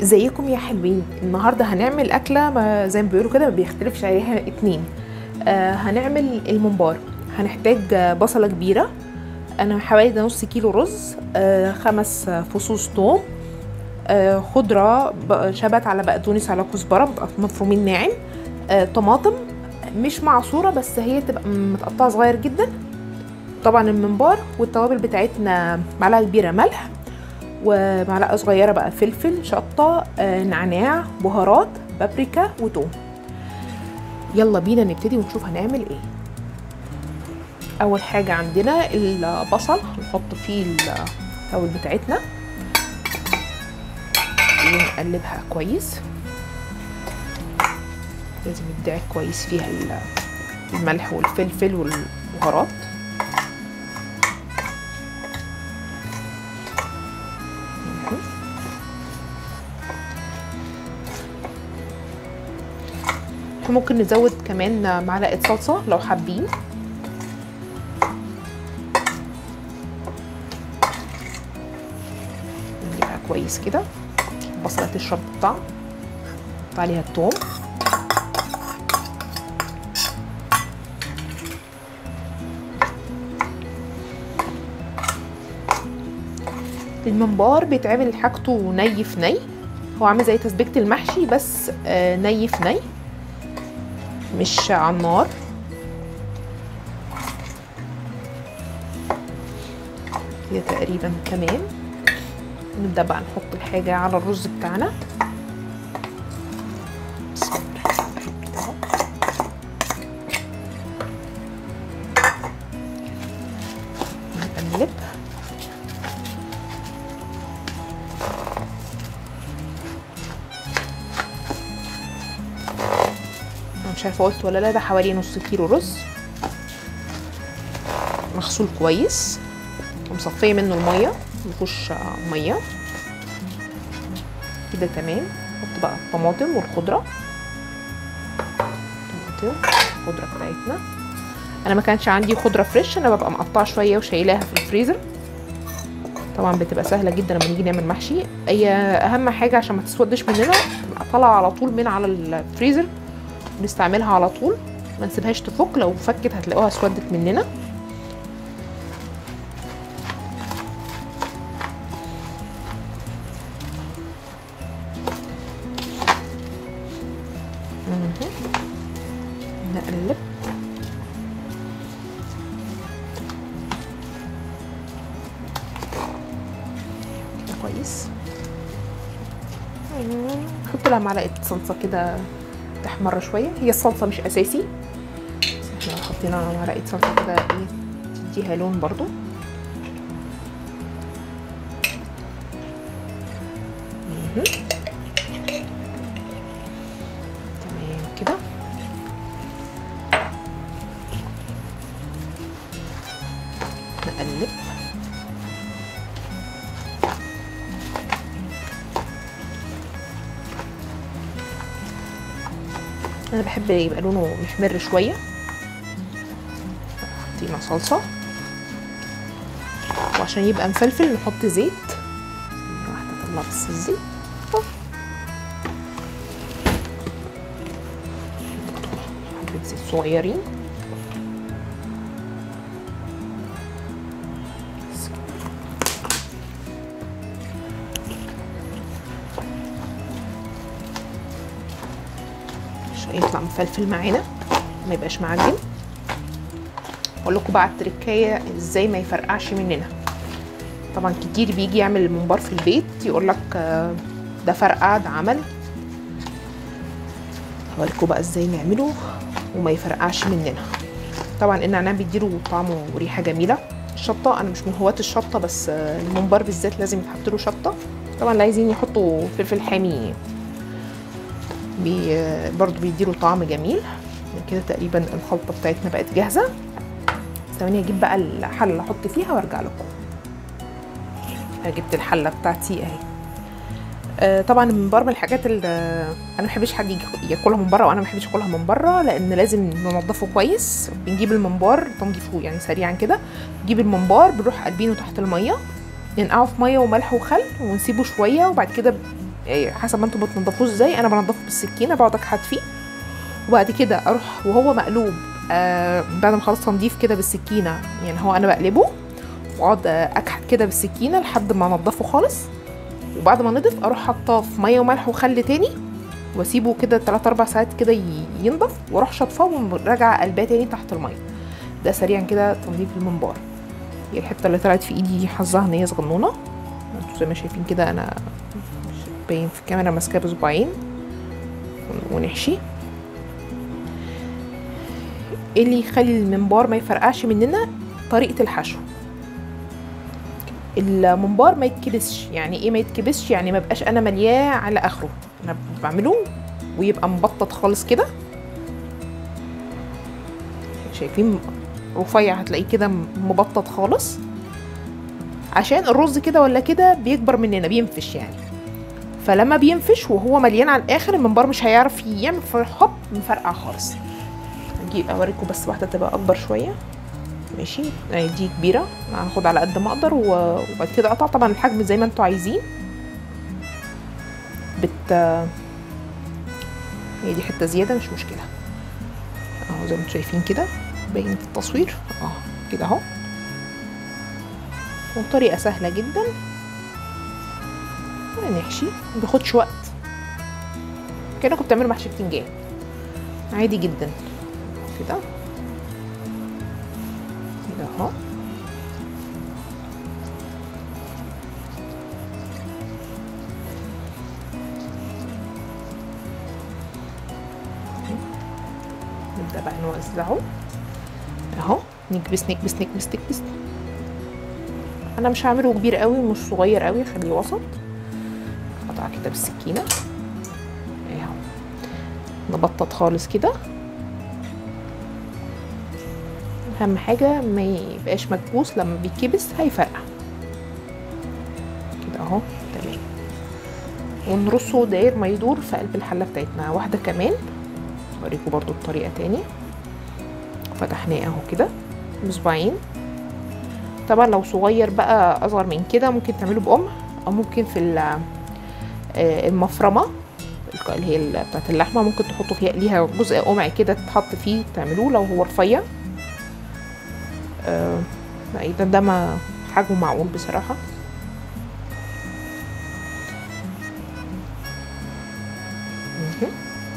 ازيكم يا حلوين النهارده هنعمل اكله ما زي ما بيقولوا كده ما بيختلفش عليها اتنين آه هنعمل الممبار هنحتاج آه، بصله كبيره انا حوالي ده نص كيلو رز آه خمس آه، فصوص توم آه خضره ب- شبت على بقدونس على كزبره متق- مفرومين ناعم آه طماطم مش معصوره بس هي تبقى متقطعه صغير جدا طبعا الممبار والتوابل بتاعتنا معلقه كبيره ملح ومعلقه صغيره بقى فلفل شطه آه، نعناع بهارات بابريكا وتوم يلا بينا نبتدي ونشوف هنعمل ايه اول حاجه عندنا البصل هنحط فيه التوابل بتاعتنا ونقلبها كويس لازم يدعك كويس فيها ال- الملح والفلفل والبهارات احنا ممكن نزود كمان معلقه صلصه لو حابين نجيبها كويس كده البصله تشرب الطعم نحط عليها الثوم الممبار بيتعمل حاجته ني في ني هو عامل زي تسبيكة المحشي بس آه، ني في ني مش على النار كده تقريبا تمام نبدأ بقى نحط الحاجة على الرز بتاعنا بسم الله كده أهو. نقلب أنا مش عارفه قلت ولا لا ده حوالي نص كيلو رز مغسول كويس ومصفيه منه الميه مفيهوش آه، ميه كده تمام نحط بقى الطماطم والخضره طماطم الخضره بتاعتنا انا ما كانش عندي خضره فريش انا ببقى مقطعه شويه وشايلاها في الفريزر طبعا بتبقى سهله جدا لما نيجي نعمل محشي هي اهم حاجه عشان ما تسودش مننا تبقى طالعه على طول من على الفريزر نستعملها على طول ما نسيبهاش تفك لو فكت هتلاقوها اسودت مننا مهم. نقلب كده كويس نحط لها معلقه صلصه كده تحمر شويه هي الصلصه مش اساسي بس احنا حطينا معلقه صلصه كده ايه تديها لون برضو مهم. تمام كده نقلب انا بحب يبقى لونه محمر شويه حطينا صلصه وعشان يبقى مفلفل نحط زيت ثانية واحده اطلع بس الزيت حبه زيت صغيرين بس كده. عشان يطلع مفلفل معانا ما يبقاش معجن اقول لكم بقى التركايه ازاي ما يفرقعش مننا طبعا كتير بيجي يعمل الممبار في البيت يقول لك ده فرقع ده عمل هوريكم بقى ازاي نعمله وما يفرقعش مننا طبعا النعناع بيديله طعم وريحه جميله الشطه انا مش من هواة الشطه بس آه، الممبار بالذات لازم يتحط له شطه طبعا اللي عايزين يحطوا فلفل حامي بي برضو بيديله طعم جميل كده تقريبا الخلطه بتاعتنا بقت جاهزه ثواني اجيب بقى الحله اللي احط فيها وارجع لكم أنا جبت الحله بتاعتي اهي آه طبعا الممبار من الحاجات اللي انا ما بحبش حد يجي- ياكلها من بره وانا ما بحبش اكلها من بره لان لازم ننضفه كويس بنجيب الممبار تنظيفه يعني سريعا كده نجيب الممبار بنروح قلبينه تحت الميه ننقعه في ميه وملح وخل ونسيبه شويه وبعد كده إيه، حسب ما انتوا بتنضفوه ازاي انا بنضفه بالسكينه بقعد اكحت فيه وبعد كده اروح وهو مقلوب آه بعد ما خلص تنظيف كده بالسكينه يعني هو انا بقلبه واقعد آه، اكحت كده بالسكينه لحد ما انضفه خالص وبعد ما نضف اروح حاطاه في ميه وملح وخل تاني واسيبه كده 3 4 ساعات كده ي- ينضف واروح شطفاه وراجعه قلباه تاني تحت الميه ده سريعا كده تنظيف المنبار هي الحته اللي طلعت في ايدي حظها ان هي صغنونه انتوا زي ما شايفين كده انا مش باين في الكاميرا ماسكاه بصباعين ونحشي ايه اللي يخلي المنبار ما يفرقعش مننا طريقه الحشو المنبار ما يتكبسش يعني ايه ما يتكبسش يعني ما بقاش انا ملياه على اخره انا بعمله ويبقى مبطط خالص كده شايفين رفيع هتلاقيه كده مبطط خالص عشان الرز كده ولا كده بيكبر مننا بينفش يعني فلما بينفش وهو مليان على الاخر المنبار مش هيعرف يعمل هوب مفرقع خالص هجيب اوريكم بس واحده تبقى اكبر شويه ماشي يعني دي كبيره هاخد على قد ما اقدر و- وبعد كده اقطع طبعا الحجم زي ما انتوا عايزين بت هي دي حته زياده مش مشكله اهو زي ما انتوا شايفين كده باين في التصوير اه كده اهو وبطريقه سهله جدا نحشي مبياخدش وقت كانكم بتعملوا محشي بتنجان عادي جدا كده كده اهو نبدأ بقى نوزعه اهو نكبس نكبس نكبس نكبس انا مش هعمله كبير قوي مش صغير قوي خليه وسط قطع كده بالسكينه اهو نبطط خالص كده اهم حاجه ما يبقاش مكبوس لما بيتكبس هيفرقع كده اهو تمام ونرصه داير ما يدور في قلب الحله بتاعتنا واحده كمان اوريكم برضو الطريقه تاني فتحناه اهو كده بصباعين طبعا لو صغير بقى اصغر من كده ممكن تعمله بقمع او ممكن في ال- آه، المفرمه الك- اللي هي ال- بتاعت اللحمه ممكن تحطوا فيها ليها جزء قمع كده تتحط فيه تعملوه لو هو رفيع آه، لا ده ده ما حجمه معقول بصراحه مهم.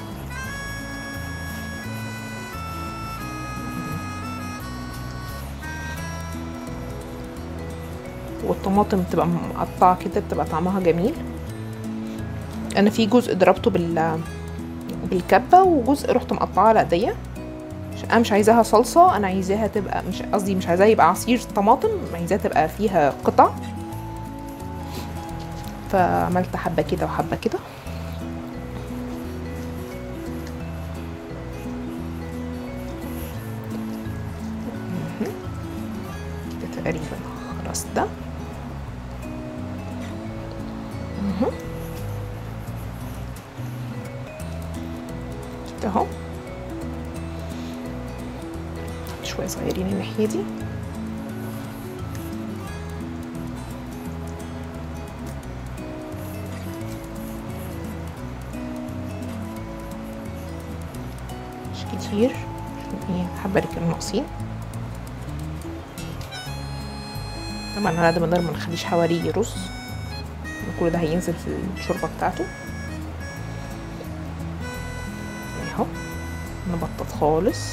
والطماطم بتبقى مقطعة كده بتبقى طعمها جميل انا في جزء ضربته بال بالكبة وجزء رحت مقطعاه على ايديا مش- انا مش عايزاها صلصة انا عايزاها تبقى مش قصدي مش عايزاها يبقى عصير طماطم عايزاها تبقى فيها قطع فعملت حبة كده وحبة كده مهم. كده تقريبا خلاص ده مهم. كده اهو شوية صغيرين الناحية دي مش كتير عشان ايه حابة اللي ناقصين طبعا على قد ما نقدر ما نخليش حواليه رز كل ده هينزل في الشوربة بتاعته اهو نبطط خالص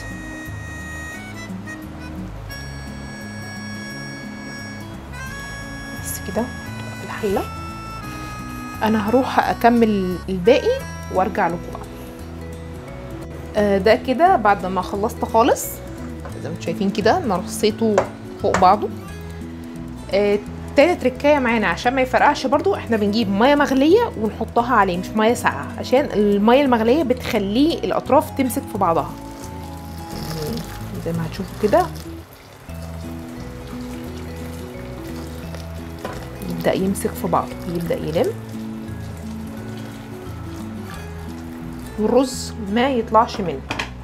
بس كده في الحلة انا هروح اكمل الباقي وارجع لكم بقى آه، ده كده بعد ما خلصت خالص زي ما انتم شايفين كده انا رصيته فوق بعضه آه، تاني تركايه معانا عشان ما يفرقعش برضو احنا بنجيب ميه مغليه ونحطها عليه مش ميه ساقعه عشان الميه المغليه بتخليه الاطراف تمسك في بعضها يعني زي ما هتشوفوا كده يبدا يمسك في بعضه يبدا يلم والرز ما يطلعش منه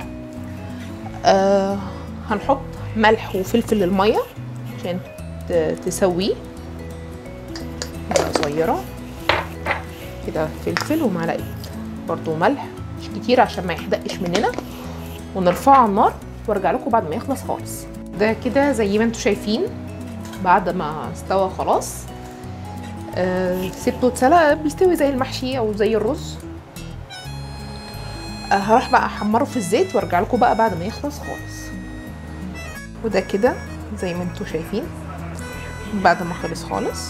آه هنحط ملح وفلفل للميه عشان ت- تسويه معلقة صغيرة كده فلفل ومعلقه برضو ملح مش كتير عشان ما يحدقش مننا ونرفعه على النار وارجع لكم بعد ما يخلص خالص ده كده زي ما انتم شايفين بعد ما استوى خلاص آه سيبته اتسلق بيستوي زي المحشي او زي الرز آه هروح بقى احمره في الزيت وارجع لكم بقى بعد ما يخلص خالص وده كده زي ما انتم شايفين بعد ما خلص خالص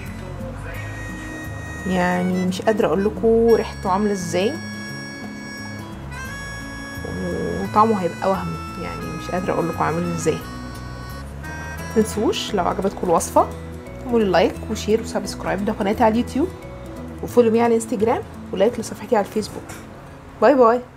يعني مش قادره اقول لكم ريحته عامله ازاي وطعمه هيبقى وهم يعني مش قادره اقول لكم عامل ازاي تنسوش لو عجبتكم الوصفه اعملوا لايك وشير وسبسكرايب لقناتي على اليوتيوب وفولو مي على الانستجرام ولايك لصفحتي على الفيسبوك باي باي